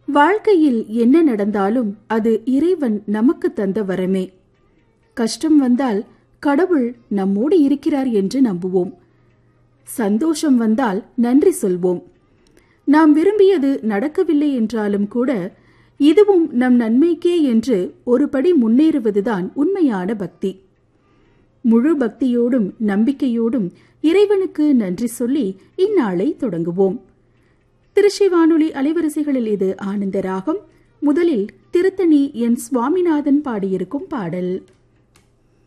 வாழ்க்கையில் என்ன நடந்தாலும் அது இறைவன் நமக்கு தந்த வரமே கஷ்டம் வந்தால் கடவுள் நம்மோடு இருக்கிறார் என்று நம்புவோம் சந்தோஷம் வந்தால் நன்றி சொல்வோம் நாம் விரும்பியது நடக்கவில்லை என்றாலும் கூட இதுவும் நம் நன்மைக்கே என்று ஒருபடி முன்னேறுவதுதான் உண்மையான பக்தி முழு பக்தியோடும் நம்பிக்கையோடும் இறைவனுக்கு நன்றி சொல்லி இந்நாளை தொடங்குவோம் திருச்சி வானொலி அலைவரிசைகளில் இது ஆனந்த ராகம் முதலில் திருத்தணி என் சுவாமிநாதன் பாடியிருக்கும் பாடல்